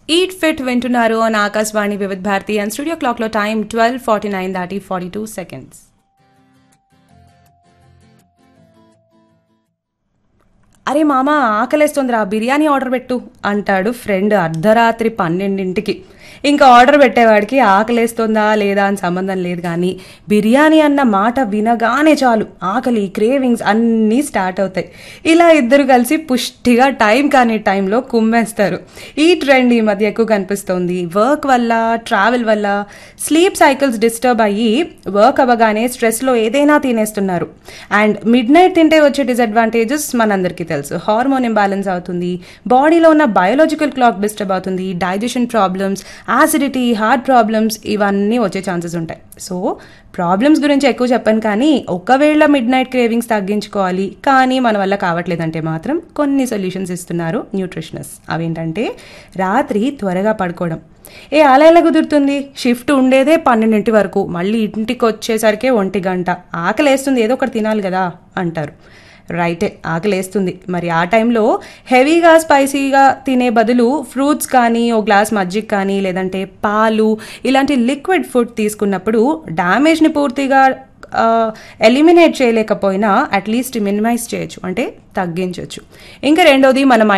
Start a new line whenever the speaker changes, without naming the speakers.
eat fit వింటున్నారు అని Akashvani Vividh Bharati and studio క్లాక్లో టైం ట్వెల్వ్ ఫార్టీ నైన్ దాటి ఫార్టీ టూ సెకండ్స్ అరే మామ ఆకలేస్తుందిరా బిర్యానీ ఆర్డర్ పెట్టు అంటాడు ఫ్రెండ్ అర్ధరాత్రి పన్నెండింటికి ఇంకా ఆర్డర్ పెట్టేవాడికి ఆకలేస్తుందా లేదా అని సంబంధం లేదు కానీ బిర్యానీ అన్న మాట వినగానే చాలు ఆకలి క్రేవింగ్స్ అన్నీ స్టార్ట్ అవుతాయి ఇలా ఇద్దరు కలిసి పుష్టిగా టైం కాని టైంలో కుమ్మేస్తారు ఈ ట్రెండ్ ఈ మధ్య ఎక్కువ కనిపిస్తోంది వర్క్ వల్ల ట్రావెల్ వల్ల స్లీప్ సైకిల్స్ డిస్టర్బ్ అయ్యి వర్క్ అవ్వగానే స్ట్రెస్లో ఏదైనా తినేస్తున్నారు అండ్ మిడ్ నైట్ తింటే వచ్చే డిసడ్వాంటేజెస్ మనందరికీ తెలుసు హార్మోన్ ఇంబ్యాలెన్స్ అవుతుంది బాడీలో ఉన్న బయోలాజికల్ క్లాక్ డిస్టర్బ్ అవుతుంది digestion problems acidity heart problems ఇవన్నీ వచ్చే ఛాన్సెస్ ఉంటాయి సో ప్రాబ్లమ్స్ గురించి ఎక్కువ చెప్పాను కానీ ఒకవేళ మిడ్ నైట్ క్రేవింగ్స్ తగ్గించుకోవాలి కానీ మన వల్ల కావట్లేదంటే మాత్రం కొన్ని సొల్యూషన్స్ ఇస్తున్నారు న్యూట్రిషనస్ అవేంటంటే రాత్రి త్వరగా పడుకోవడం ఏ అలా ఎలా కుదురుతుంది షిఫ్ట్ ఉండేదే పన్నెండింటి వరకు మళ్ళీ ఇంటికి వచ్చేసరికి ఒంటి గంట ఆకలేస్తుంది ఏదో ఒకటి తినాలి కదా అంటారు రైటే ఆకలేస్తుంది మరి ఆ టైంలో హెవీగా స్పైసీగా తినే బదులు ఫ్రూట్స్ కానీ ఓ గ్లాస్ మజ్జిగ కానీ లేదంటే పాలు ఇలాంటి లిక్విడ్ ఫుడ్ తీసుకున్నప్పుడు డ్యామేజ్ని పూర్తిగా ఎలిమినేట్ చేయలేకపోయినా అట్లీస్ట్ మినిమైజ్ చేయొచ్చు అంటే తగ్గించవచ్చు ఇంకా రెండోది మన